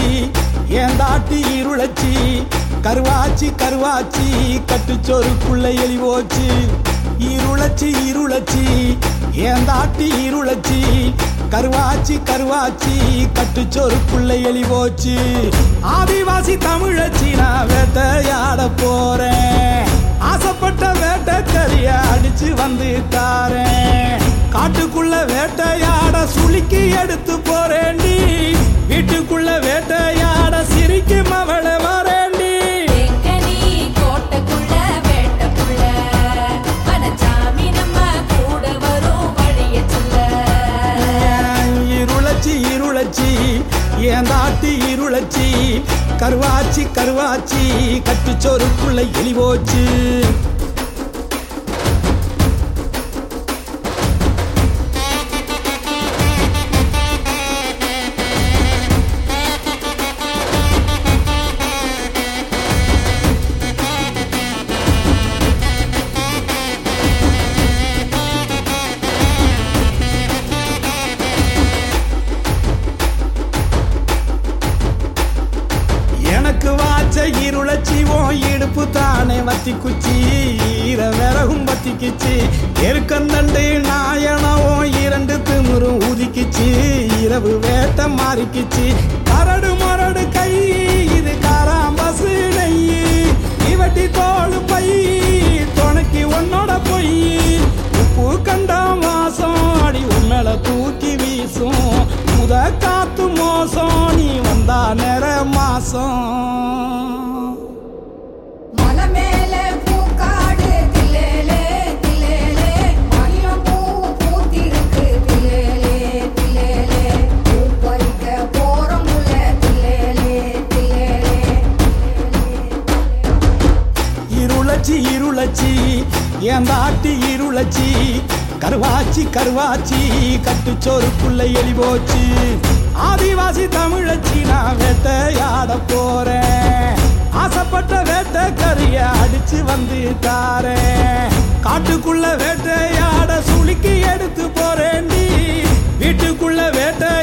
ஏந்தாட்டி இருளச்சி கருவாச்சி கருவாச்சி கட்டுச்சோறுக்குள்ள எலி போச்சு இருளச்சி இருளச்சி ஏந்தாட்டி இருளச்சி கருவாச்சி கருவாச்சி கட்டுச்சோறுக்குள்ள எலி போச்சு ஆதிவாசி தமிழச்சி நான் வேட்டையாட போறேன் ஆசைப்பட்ட வேட்டைக்கறிய அடிச்சு வந்து தாரேன் காட்டுக்குள்ள வேட்டையாட சுளுக்கி எடுத்து போறேன்டி வீட்டுக்குள்ள வேட்டையாட சிரிக்கும் அவளை வரேன்டி தேக்கனி கோட்டைக்குள்ள வேட்டக்குள்ள மனச்சாமி நம்ம கூட வரும் வழிய சொல்ல இருளச்சி இருளச்சி ஏந்தாட்டி இருளச்சி கருவாச்சி கருவாச்சி கட்டுச்சோறுக்குள்ள எலி போச்சு எனக்கு வாச்ச இருளச்சி உன் இடுப்பு தானே வத்தி குச்சி ஈர விறகும் பத்திக்குச்சு எருக்கந்தண்டு நாயனவும் இரண்டு திமிரும் ஊதிக்குச்சு இரவு வேட்ட மாறிக்குச்சு கரடு மரடு கை இது காராம்பசு நெய் இவட்டி தோಳು பை துணைக்கு உன்னோட பொய் உப்பு கண்டம் வாசம் அடி உண்மையில தூக்கி வீசும் முத காத்து மோசம் நீ வந்தா நிற மாசம் மலை மேலே பூக்காடு தில்லேலே தில்லேலே மல்லம் பூ பூத்திருக்கு தில்லேலே தில்லேலே பூ பறிக்க போறோம் உள்ள தில்லேலே தில்லேலே இருளச்சி இருளச்சி ஏந்தாட்டி இருளச்சி கருவாச்சி கருவாச்சி கட்டுச்சோறுக்குள்ள எலி போச்சு ஆதிவாசி தமிழச்சி நான் வேட்டையாட போறேன் ஆசைப்பட்ட வேட்டைக்கறிய அடிச்சு வந்து தாரேன் காட்டுக்குள்ள வேட்டையாட சுளுக்கி எடுத்து போறேன்டி வீட்டுக்குள்ள வேட்டை